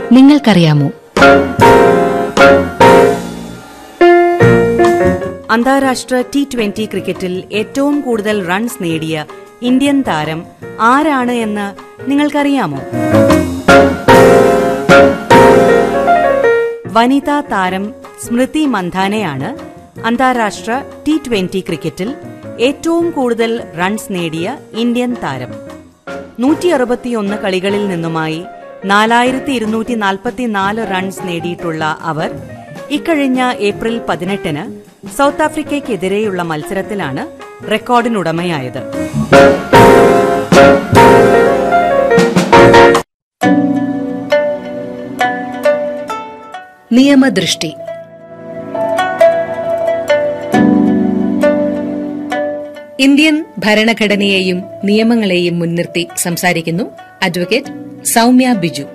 നിങ്ങൾക്കറിയാമോ അന്താരാഷ്ട്ര T twenty ക്രിക്കറ്റിൽ ഏറ്റവും കൂടുതൽ റൺസ് നേടിയ ഇന്ത്യൻ താരം ആരാണ് എന്ന് നിങ്ങൾക്കറിയാമോ വനിതാ താരം സ്മൃതി മന്ധാനയാണ് അന്താരാഷ്ട്ര ടി ട്വന്റി ക്രിക്കറ്റിൽ ഏറ്റവും കൂടുതൽ റൺസ് നേടിയ ഇന്ത്യൻ താരം നൂറ്റി അറുപത്തിയൊന്ന് കളികളിൽ നിന്നുമായി നാലായിരത്തി ഇരുന്നൂറ്റി നാൽപ്പത്തിനാല് റൺസ് നേടിയിട്ടുള്ള അവർ ഇക്കഴിഞ്ഞ ഏപ്രിൽ പതിനെട്ടിന് സൗത്ത് ആഫ്രിക്കയ്ക്കെതിരെയുള്ള മത്സരത്തിലാണ് റെക്കോർഡിനുടമയായത് നിയമദൃഷ്ടി ഇന്ത്യൻ ഭരണഘടനയെയും നിയമങ്ങളെയും മുൻനിർത്തി സംസാരിക്കുന്നു അഡ്വക്കേറ്റ് സൗമ്യ ബിജു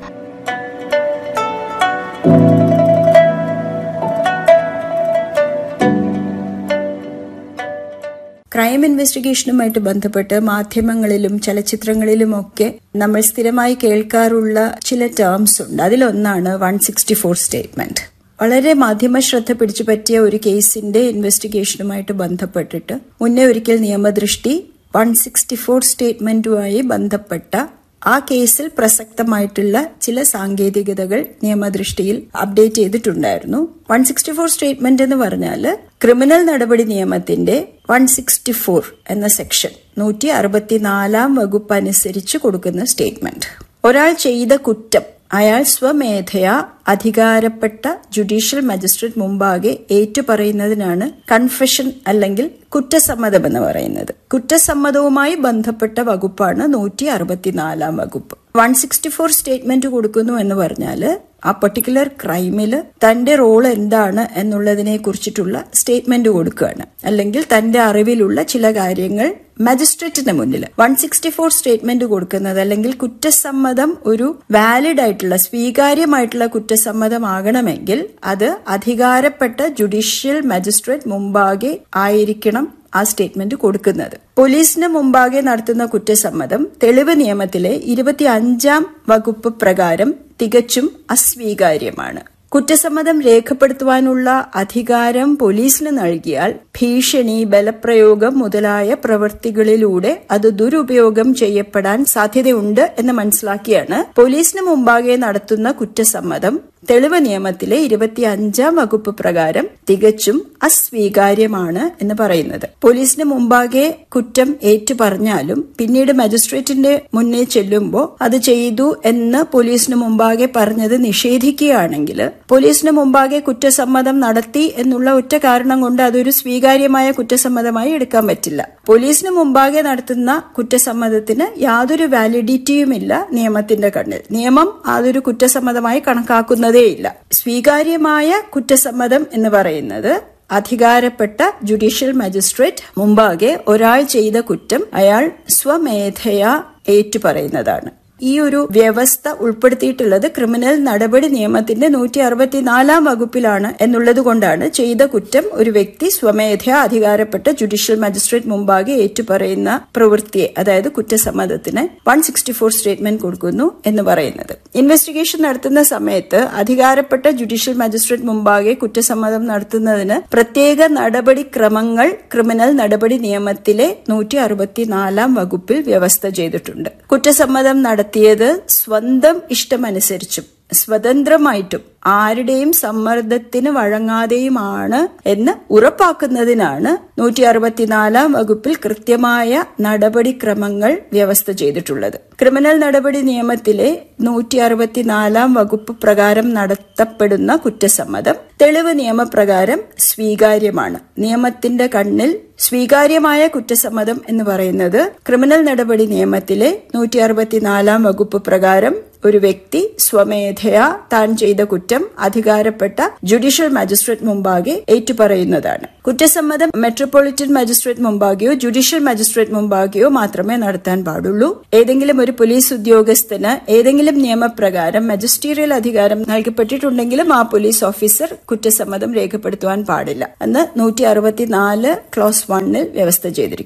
ക്രൈം ഇൻവെസ്റ്റിഗേഷനുമായിട്ട് ബന്ധപ്പെട്ട് മാധ്യമങ്ങളിലും ചലച്ചിത്രങ്ങളിലുമൊക്കെ നമ്മൾ സ്ഥിരമായി കേൾക്കാറുള്ള ചില ടേംസ് ഉണ്ട് അതിലൊന്നാണ് വൺ സിക്സ്റ്റി ഫോർ സ്റ്റേറ്റ്മെന്റ് വളരെ മാധ്യമ ശ്രദ്ധ പിടിച്ചു പറ്റിയ ഒരു കേസിന്റെ ഇൻവെസ്റ്റിഗേഷനുമായിട്ട് ബന്ധപ്പെട്ടിട്ട് മുന്നേ ഒരിക്കൽ നിയമദൃഷ്ടി വൺ സിക്സ്റ്റി ഫോർ സ്റ്റേറ്റ്മെന്റുമായി ബന്ധപ്പെട്ട ആ കേസിൽ പ്രസക്തമായിട്ടുള്ള ചില സാങ്കേതികതകൾ നിയമദൃഷ്ടിയിൽ അപ്ഡേറ്റ് ചെയ്തിട്ടുണ്ടായിരുന്നു വൺ സിക്സ്റ്റി ഫോർ സ്റ്റേറ്റ്മെന്റ് എന്ന് പറഞ്ഞാൽ ക്രിമിനൽ നടപടി നിയമത്തിന്റെ വൺ സിക്സ്റ്റി ഫോർ എന്ന സെക്ഷൻ നൂറ്റി അറുപത്തിനാലാം വകുപ്പ് അനുസരിച്ച് കൊടുക്കുന്ന സ്റ്റേറ്റ്മെന്റ് ഒരാൾ ചെയ്ത കുറ്റം അയാൾ സ്വമേധയാ അധികാരപ്പെട്ട ജുഡീഷ്യൽ മജിസ്ട്രേറ്റ് മുമ്പാകെ ഏറ്റുപറയുന്നതിനാണ് കൺഫെഷൻ അല്ലെങ്കിൽ കുറ്റസമ്മതം എന്ന് പറയുന്നത് കുറ്റസമ്മതവുമായി ബന്ധപ്പെട്ട വകുപ്പാണ് നൂറ്റി അറുപത്തിനാലാം വകുപ്പ് വൺ സിക്സ്റ്റി ഫോർ സ്റ്റേറ്റ്മെന്റ് കൊടുക്കുന്നു എന്ന് പറഞ്ഞാൽ ആ പെർട്ടിക്കുലർ ക്രൈമിൽ തന്റെ റോൾ എന്താണ് എന്നുള്ളതിനെ കുറിച്ചിട്ടുള്ള സ്റ്റേറ്റ്മെന്റ് കൊടുക്കുകയാണ് അല്ലെങ്കിൽ തന്റെ അറിവിലുള്ള ചില കാര്യങ്ങൾ മജിസ്ട്രേറ്റിന് മുന്നിൽ വൺ സിക്സ്റ്റി ഫോർ സ്റ്റേറ്റ്മെന്റ് കൊടുക്കുന്നത് അല്ലെങ്കിൽ കുറ്റസമ്മതം ഒരു വാലിഡ് ആയിട്ടുള്ള സ്വീകാര്യമായിട്ടുള്ള കുറ്റസമ്മതമാകണമെങ്കിൽ അത് അധികാരപ്പെട്ട ജുഡീഷ്യൽ മജിസ്ട്രേറ്റ് മുമ്പാകെ ആയിരിക്കണം ആ സ്റ്റേറ്റ്മെന്റ് കൊടുക്കുന്നത് പോലീസിന് മുമ്പാകെ നടത്തുന്ന കുറ്റസമ്മതം തെളിവ് നിയമത്തിലെ ഇരുപത്തി അഞ്ചാം വകുപ്പ് പ്രകാരം തികച്ചും അസ്വീകാര്യമാണ് കുറ്റസമ്മതം രേഖപ്പെടുത്തുവാനുള്ള അധികാരം പോലീസിന് നൽകിയാൽ ഭീഷണി ബലപ്രയോഗം മുതലായ പ്രവൃത്തികളിലൂടെ അത് ദുരുപയോഗം ചെയ്യപ്പെടാൻ സാധ്യതയുണ്ട് എന്ന് മനസ്സിലാക്കിയാണ് പോലീസിന് മുമ്പാകെ നടത്തുന്ന കുറ്റസമ്മതം തെളിവ് നിയമത്തിലെ ഇരുപത്തി അഞ്ചാം വകുപ്പ് പ്രകാരം തികച്ചും അസ്വീകാര്യമാണ് എന്ന് പറയുന്നത് പോലീസിന് മുമ്പാകെ കുറ്റം ഏറ്റുപറഞ്ഞാലും പിന്നീട് മജിസ്ട്രേറ്റിന്റെ മുന്നേ ചെല്ലുമ്പോൾ അത് ചെയ്തു എന്ന് പോലീസിന് മുമ്പാകെ പറഞ്ഞത് നിഷേധിക്കുകയാണെങ്കിൽ പോലീസിന് മുമ്പാകെ കുറ്റസമ്മതം നടത്തി എന്നുള്ള ഒറ്റ കാരണം കൊണ്ട് അതൊരു സ്വീകാര്യമായ കുറ്റസമ്മതമായി എടുക്കാൻ പറ്റില്ല പോലീസിന് മുമ്പാകെ നടത്തുന്ന കുറ്റസമ്മതത്തിന് യാതൊരു വാലിഡിറ്റിയുമില്ല നിയമത്തിന്റെ കണ്ണിൽ നിയമം അതൊരു കുറ്റസമ്മതമായി കണക്കാക്കുന്നതേയില്ല സ്വീകാര്യമായ കുറ്റസമ്മതം എന്ന് പറയുന്നത് അധികാരപ്പെട്ട ജുഡീഷ്യൽ മജിസ്ട്രേറ്റ് മുമ്പാകെ ഒരാൾ ചെയ്ത കുറ്റം അയാൾ സ്വമേധയാ ഏറ്റുപറയുന്നതാണ് ഈ ഒരു വ്യവസ്ഥ ഉൾപ്പെടുത്തിയിട്ടുള്ളത് ക്രിമിനൽ നടപടി നിയമത്തിന്റെ നൂറ്റി അറുപത്തിനാലാം വകുപ്പിലാണ് എന്നുള്ളത് കൊണ്ടാണ് ചെയ്ത കുറ്റം ഒരു വ്യക്തി സ്വമേധയാ അധികാരപ്പെട്ട ജുഡീഷ്യൽ മജിസ്ട്രേറ്റ് മുമ്പാകെ ഏറ്റുപറയുന്ന പ്രവൃത്തിയെ അതായത് കുറ്റസമ്മതത്തിന് വൺ സിക്സ്റ്റി ഫോർ സ്റ്റേറ്റ്മെന്റ് കൊടുക്കുന്നു എന്ന് പറയുന്നത് ഇൻവെസ്റ്റിഗേഷൻ നടത്തുന്ന സമയത്ത് അധികാരപ്പെട്ട ജുഡീഷ്യൽ മജിസ്ട്രേറ്റ് മുമ്പാകെ കുറ്റസമ്മതം നടത്തുന്നതിന് പ്രത്യേക നടപടിക്രമങ്ങൾ ക്രിമിനൽ നടപടി നിയമത്തിലെ നൂറ്റി അറുപത്തിനാലാം വകുപ്പിൽ വ്യവസ്ഥ ചെയ്തിട്ടുണ്ട് കുറ്റസമ്മതം നടത്തിയത് സ്വന്തം ഇഷ്ടമനുസരിച്ചും സ്വതന്ത്രമായിട്ടും ആരുടെയും സമ്മർദ്ദത്തിന് വഴങ്ങാതെയുമാണ് എന്ന് ഉറപ്പാക്കുന്നതിനാണ് നൂറ്റി അറുപത്തിനാലാം വകുപ്പിൽ കൃത്യമായ നടപടിക്രമങ്ങൾ വ്യവസ്ഥ ചെയ്തിട്ടുള്ളത് ക്രിമിനൽ നടപടി നിയമത്തിലെ നൂറ്റി അറുപത്തിനാലാം വകുപ്പ് പ്രകാരം നടത്തപ്പെടുന്ന കുറ്റസമ്മതം തെളിവ് നിയമപ്രകാരം സ്വീകാര്യമാണ് നിയമത്തിന്റെ കണ്ണിൽ സ്വീകാര്യമായ കുറ്റസമ്മതം എന്ന് പറയുന്നത് ക്രിമിനൽ നടപടി നിയമത്തിലെ നൂറ്റി അറുപത്തിനാലാം വകുപ്പ് പ്രകാരം ഒരു വ്യക്തി സ്വമേധയാ താൻ ചെയ്ത കുറ്റം അധികാരപ്പെട്ട ജുഡീഷ്യൽ മജിസ്ട്രേറ്റ് മുമ്പാകെ ഏറ്റുപറയുന്നതാണ് കുറ്റസമ്മതം മെട്രോപൊളിറ്റൻ മജിസ്ട്രേറ്റ് മുമ്പാകെയോ ജുഡീഷ്യൽ മജിസ്ട്രേറ്റ് മുമ്പാകെയോ മാത്രമേ നടത്താൻ പാടുള്ളൂ ഏതെങ്കിലും ഒരു പോലീസ് ഉദ്യോഗസ്ഥന് ഏതെങ്കിലും നിയമപ്രകാരം മജിസ്റ്റീരിയൽ അധികാരം നൽകപ്പെട്ടിട്ടുണ്ടെങ്കിലും ആ പോലീസ് ഓഫീസർ കുറ്റസമ്മതം രേഖപ്പെടുത്തുവാൻ പാടില്ല എന്ന് നൂറ്റി അറുപത്തിനാല് ക്ലോസ് വണ്ണിൽ വ്യവസ്ഥ ചെയ്തിരിക്കുന്നു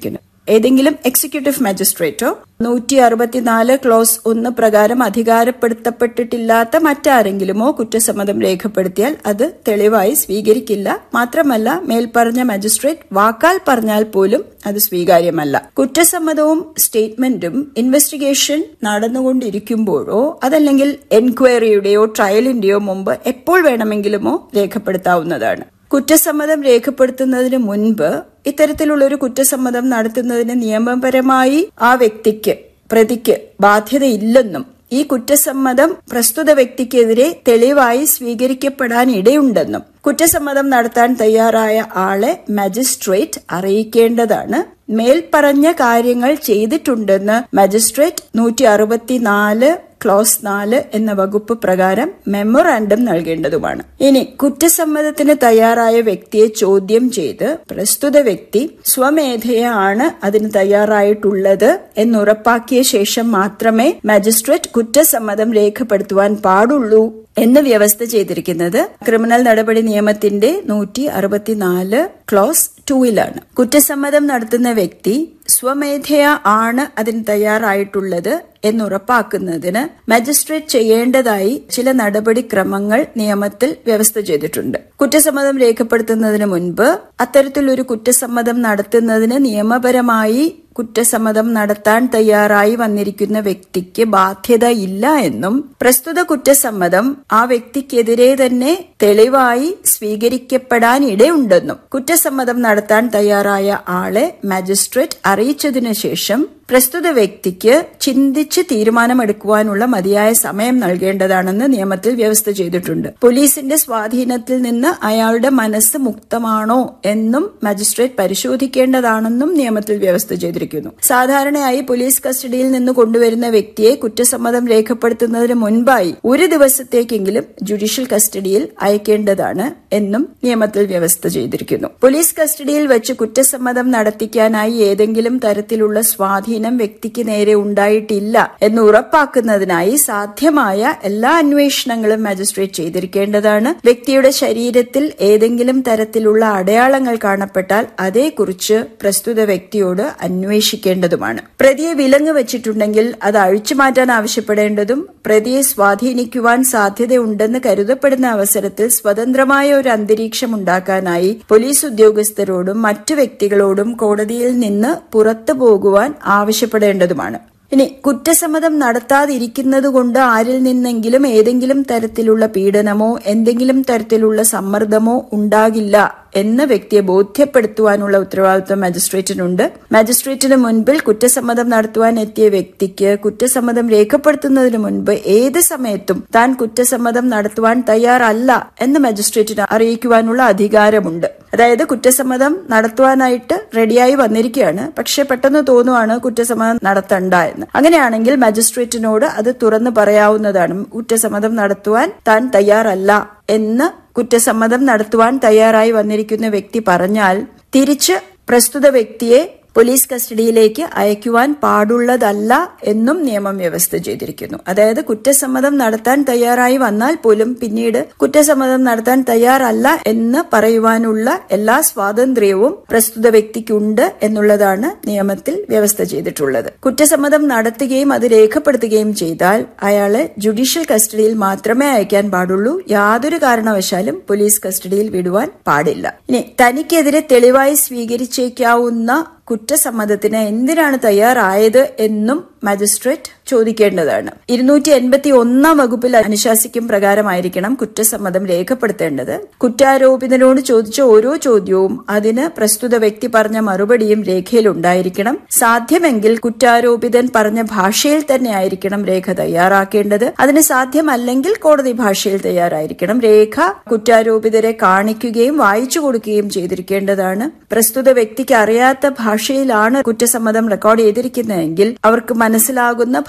ഏതെങ്കിലും എക്സിക്യൂട്ടീവ് മജിസ്ട്രേറ്റോ നൂറ്റി അറുപത്തിനാല് ക്ലോസ് ഒന്ന് പ്രകാരം അധികാരപ്പെടുത്തപ്പെട്ടിട്ടില്ലാത്ത മറ്റാരെങ്കിലുമോ കുറ്റസമ്മതം രേഖപ്പെടുത്തിയാൽ അത് തെളിവായി സ്വീകരിക്കില്ല മാത്രമല്ല മേൽപ്പറഞ്ഞ മജിസ്ട്രേറ്റ് വാക്കാൽ പറഞ്ഞാൽ പോലും അത് സ്വീകാര്യമല്ല കുറ്റസമ്മതവും സ്റ്റേറ്റ്മെന്റും ഇൻവെസ്റ്റിഗേഷൻ നടന്നുകൊണ്ടിരിക്കുമ്പോഴോ അതല്ലെങ്കിൽ എൻക്വയറിയുടെയോ ട്രയലിന്റെയോ മുമ്പ് എപ്പോൾ വേണമെങ്കിലുമോ രേഖപ്പെടുത്താവുന്നതാണ് കുറ്റസമ്മതം രേഖപ്പെടുത്തുന്നതിന് മുൻപ് ഇത്തരത്തിലുള്ള ഒരു കുറ്റസമ്മതം നടത്തുന്നതിന് നിയമപരമായി ആ വ്യക്തിക്ക് പ്രതിക്ക് ബാധ്യതയില്ലെന്നും ഈ കുറ്റസമ്മതം പ്രസ്തുത വ്യക്തിക്കെതിരെ തെളിവായി സ്വീകരിക്കപ്പെടാൻ ഇടയുണ്ടെന്നും കുറ്റസമ്മതം നടത്താൻ തയ്യാറായ ആളെ മജിസ്ട്രേറ്റ് അറിയിക്കേണ്ടതാണ് മേൽപ്പറഞ്ഞ കാര്യങ്ങൾ ചെയ്തിട്ടുണ്ടെന്ന് മജിസ്ട്രേറ്റ് നൂറ്റി അറുപത്തിനാല് ക്ലോസ് നാല് എന്ന വകുപ്പ് പ്രകാരം മെമ്മോറാണ്ടം നൽകേണ്ടതുമാണ് ഇനി കുറ്റസമ്മതത്തിന് തയ്യാറായ വ്യക്തിയെ ചോദ്യം ചെയ്ത് പ്രസ്തുത വ്യക്തി സ്വമേധയാണ് അതിന് തയ്യാറായിട്ടുള്ളത് എന്നുറപ്പാക്കിയ ശേഷം മാത്രമേ മജിസ്ട്രേറ്റ് കുറ്റസമ്മതം രേഖപ്പെടുത്തുവാൻ പാടുള്ളൂ എന്ന് വ്യവസ്ഥ ചെയ്തിരിക്കുന്നത് ക്രിമിനൽ നടപടി നിയമത്തിന്റെ നൂറ്റി അറുപത്തിനാല് ക്ലോസ് ടൂയിലാണ് കുറ്റസമ്മതം നടത്തുന്ന വ്യക്തി സ്വമേധയാ ആണ് അതിന് തയ്യാറായിട്ടുള്ളത് എന്നുറപ്പാക്കുന്നതിന് മജിസ്ട്രേറ്റ് ചെയ്യേണ്ടതായി ചില നടപടിക്രമങ്ങൾ നിയമത്തിൽ വ്യവസ്ഥ ചെയ്തിട്ടുണ്ട് കുറ്റസമ്മതം രേഖപ്പെടുത്തുന്നതിന് മുൻപ് അത്തരത്തിലൊരു കുറ്റസമ്മതം നടത്തുന്നതിന് നിയമപരമായി കുറ്റസമ്മതം നടത്താൻ തയ്യാറായി വന്നിരിക്കുന്ന വ്യക്തിക്ക് ബാധ്യത ഇല്ല എന്നും പ്രസ്തുത കുറ്റസമ്മതം ആ വ്യക്തിക്കെതിരെ തന്നെ തെളിവായി സ്വീകരിക്കപ്പെടാൻ ഇടയുണ്ടെന്നും കുറ്റസമ്മതം നടത്താൻ തയ്യാറായ ആളെ മജിസ്ട്രേറ്റ് അറിയിച്ചതിനു ശേഷം പ്രസ്തുത വ്യക്തിക്ക് ചിന്തിച്ച് തീരുമാനമെടുക്കുവാനുള്ള മതിയായ സമയം നൽകേണ്ടതാണെന്ന് നിയമത്തിൽ വ്യവസ്ഥ ചെയ്തിട്ടുണ്ട് പോലീസിന്റെ സ്വാധീനത്തിൽ നിന്ന് അയാളുടെ മനസ്സ് മുക്തമാണോ എന്നും മജിസ്ട്രേറ്റ് പരിശോധിക്കേണ്ടതാണെന്നും നിയമത്തിൽ വ്യവസ്ഥ ചെയ്തിരിക്കുന്നു സാധാരണയായി പോലീസ് കസ്റ്റഡിയിൽ നിന്ന് കൊണ്ടുവരുന്ന വ്യക്തിയെ കുറ്റസമ്മതം രേഖപ്പെടുത്തുന്നതിന് മുൻപായി ഒരു ദിവസത്തേക്കെങ്കിലും ജുഡീഷ്യൽ കസ്റ്റഡിയിൽ അയക്കേണ്ടതാണ് എന്നും നിയമത്തിൽ വ്യവസ്ഥ ചെയ്തിരിക്കുന്നു പോലീസ് കസ്റ്റഡിയിൽ വെച്ച് കുറ്റസമ്മതം നടത്തിക്കാനായി ഏതെങ്കിലും തരത്തിലുള്ള സ്വാധീനം സ്വാധീനം വ്യക്തിക്ക് നേരെ ഉണ്ടായിട്ടില്ല എന്ന് ഉറപ്പാക്കുന്നതിനായി സാധ്യമായ എല്ലാ അന്വേഷണങ്ങളും മജിസ്ട്രേറ്റ് ചെയ്തിരിക്കേണ്ടതാണ് വ്യക്തിയുടെ ശരീരത്തിൽ ഏതെങ്കിലും തരത്തിലുള്ള അടയാളങ്ങൾ കാണപ്പെട്ടാൽ അതേക്കുറിച്ച് പ്രസ്തുത വ്യക്തിയോട് അന്വേഷിക്കേണ്ടതുമാണ് പ്രതിയെ വിലങ്ങ് വെച്ചിട്ടുണ്ടെങ്കിൽ അത് അഴിച്ചുമാറ്റാൻ ആവശ്യപ്പെടേണ്ടതും പ്രതിയെ സ്വാധീനിക്കുവാൻ സാധ്യതയുണ്ടെന്ന് കരുതപ്പെടുന്ന അവസരത്തിൽ സ്വതന്ത്രമായ ഒരു അന്തരീക്ഷം ഉണ്ടാക്കാനായി പോലീസ് ഉദ്യോഗസ്ഥരോടും മറ്റു വ്യക്തികളോടും കോടതിയിൽ നിന്ന് പുറത്തു പോകുവാൻ ആവശ്യപ്പെടേണ്ടതുമാണ് ഇനി കുറ്റസമ്മതം നടത്താതിരിക്കുന്നത് കൊണ്ട് ആരിൽ നിന്നെങ്കിലും ഏതെങ്കിലും തരത്തിലുള്ള പീഡനമോ എന്തെങ്കിലും തരത്തിലുള്ള സമ്മർദ്ദമോ ഉണ്ടാകില്ല എന്ന വ്യക്തിയെ ബോധ്യപ്പെടുത്തുവാനുള്ള ഉത്തരവാദിത്വം മജിസ്ട്രേറ്റിനുണ്ട് മജിസ്ട്രേറ്റിന് മുൻപിൽ കുറ്റസമ്മതം നടത്തുവാൻ എത്തിയ വ്യക്തിക്ക് കുറ്റസമ്മതം രേഖപ്പെടുത്തുന്നതിന് മുൻപ് ഏത് സമയത്തും താൻ കുറ്റസമ്മതം നടത്തുവാൻ തയ്യാറല്ല എന്ന് മജിസ്ട്രേറ്റിന് അറിയിക്കുവാനുള്ള അധികാരമുണ്ട് അതായത് കുറ്റസമ്മതം നടത്തുവാനായിട്ട് റെഡിയായി വന്നിരിക്കുകയാണ് പക്ഷെ പെട്ടെന്ന് തോന്നുവാണ് കുറ്റസമ്മതം നടത്തണ്ട എന്ന് അങ്ങനെയാണെങ്കിൽ മജിസ്ട്രേറ്റിനോട് അത് തുറന്നു പറയാവുന്നതാണ് കുറ്റസമ്മതം നടത്തുവാൻ താൻ തയ്യാറല്ല എന്ന് കുറ്റസമ്മതം നടത്തുവാൻ തയ്യാറായി വന്നിരിക്കുന്ന വ്യക്തി പറഞ്ഞാൽ തിരിച്ച് പ്രസ്തുത വ്യക്തിയെ പോലീസ് കസ്റ്റഡിയിലേക്ക് അയക്കുവാൻ പാടുള്ളതല്ല എന്നും നിയമം വ്യവസ്ഥ ചെയ്തിരിക്കുന്നു അതായത് കുറ്റസമ്മതം നടത്താൻ തയ്യാറായി വന്നാൽ പോലും പിന്നീട് കുറ്റസമ്മതം നടത്താൻ തയ്യാറല്ല എന്ന് പറയുവാനുള്ള എല്ലാ സ്വാതന്ത്ര്യവും പ്രസ്തുത വ്യക്തിക്കുണ്ട് എന്നുള്ളതാണ് നിയമത്തിൽ വ്യവസ്ഥ ചെയ്തിട്ടുള്ളത് കുറ്റസമ്മതം നടത്തുകയും അത് രേഖപ്പെടുത്തുകയും ചെയ്താൽ അയാളെ ജുഡീഷ്യൽ കസ്റ്റഡിയിൽ മാത്രമേ അയക്കാൻ പാടുള്ളൂ യാതൊരു കാരണവശാലും പോലീസ് കസ്റ്റഡിയിൽ വിടുവാൻ പാടില്ല ഇനി തനിക്കെതിരെ തെളിവായി സ്വീകരിച്ചേക്കാവുന്ന കുറ്റസമ്മതത്തിന് എന്തിനാണ് തയ്യാറായത് എന്നും മജിസ്ട്രേറ്റ് ചോദിക്കേണ്ടതാണ് ഇരുന്നൂറ്റി എൺപത്തി ഒന്നാം വകുപ്പിൽ അനുശാസിക്കും പ്രകാരമായിരിക്കണം കുറ്റസമ്മതം രേഖപ്പെടുത്തേണ്ടത് കുറ്റാരോപിതനോട് ചോദിച്ച ഓരോ ചോദ്യവും അതിന് പ്രസ്തുത വ്യക്തി പറഞ്ഞ മറുപടിയും രേഖയിൽ ഉണ്ടായിരിക്കണം സാധ്യമെങ്കിൽ കുറ്റാരോപിതൻ പറഞ്ഞ ഭാഷയിൽ തന്നെ ആയിരിക്കണം രേഖ തയ്യാറാക്കേണ്ടത് അതിന് സാധ്യമല്ലെങ്കിൽ കോടതി ഭാഷയിൽ തയ്യാറായിരിക്കണം രേഖ കുറ്റാരോപിതരെ കാണിക്കുകയും വായിച്ചു കൊടുക്കുകയും ചെയ്തിരിക്കേണ്ടതാണ് പ്രസ്തുത വ്യക്തിക്ക് അറിയാത്ത ഭാഷയിലാണ് കുറ്റസമ്മതം റെക്കോർഡ് ചെയ്തിരിക്കുന്നതെങ്കിൽ അവർക്ക് മനസ്സിലാകുന്ന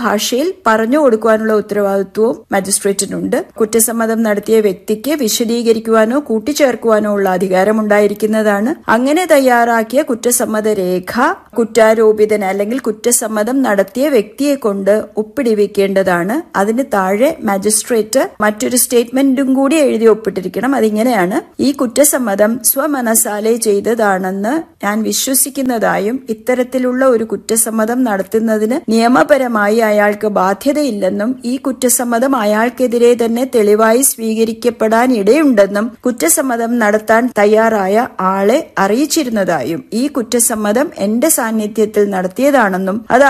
ഭാഷയിൽ പറഞ്ഞു കൊടുക്കുവാനുള്ള ഉത്തരവാദിത്വവും മജിസ്ട്രേറ്റിനുണ്ട് കുറ്റസമ്മതം നടത്തിയ വ്യക്തിക്ക് വിശദീകരിക്കുവാനോ കൂട്ടിച്ചേർക്കുവാനോ ഉള്ള അധികാരമുണ്ടായിരിക്കുന്നതാണ് അങ്ങനെ തയ്യാറാക്കിയ കുറ്റസമ്മത രേഖ കുറ്റാരോപിതൻ അല്ലെങ്കിൽ കുറ്റസമ്മതം നടത്തിയ വ്യക്തിയെ കൊണ്ട് ഒപ്പിടിവിക്കേണ്ടതാണ് അതിന് താഴെ മജിസ്ട്രേറ്റ് മറ്റൊരു സ്റ്റേറ്റ്മെന്റും കൂടി എഴുതി ഒപ്പിട്ടിരിക്കണം അതിങ്ങനെയാണ് ഈ കുറ്റസമ്മതം സ്വമനസാലെ ചെയ്തതാണെന്ന് ഞാൻ വിശ്വസിക്കുന്നതായും ഇത്തരത്തിലുള്ള ഒരു കുറ്റസമ്മതം നടത്തുന്നതിന് നിയമപരമായി അയാൾക്ക് ബാധ്യതയില്ലെന്നും ഈ കുറ്റസമ്മതം അയാൾക്കെതിരെ തന്നെ തെളിവായി സ്വീകരിക്കപ്പെടാൻ ഇടയുണ്ടെന്നും കുറ്റസമ്മതം നടത്താൻ തയ്യാറായ ആളെ അറിയിച്ചിരുന്നതായും ഈ കുറ്റസമ്മതം എന്റെ സാന്നിധ്യത്തിൽ നടത്തിയതാണെന്നും അത്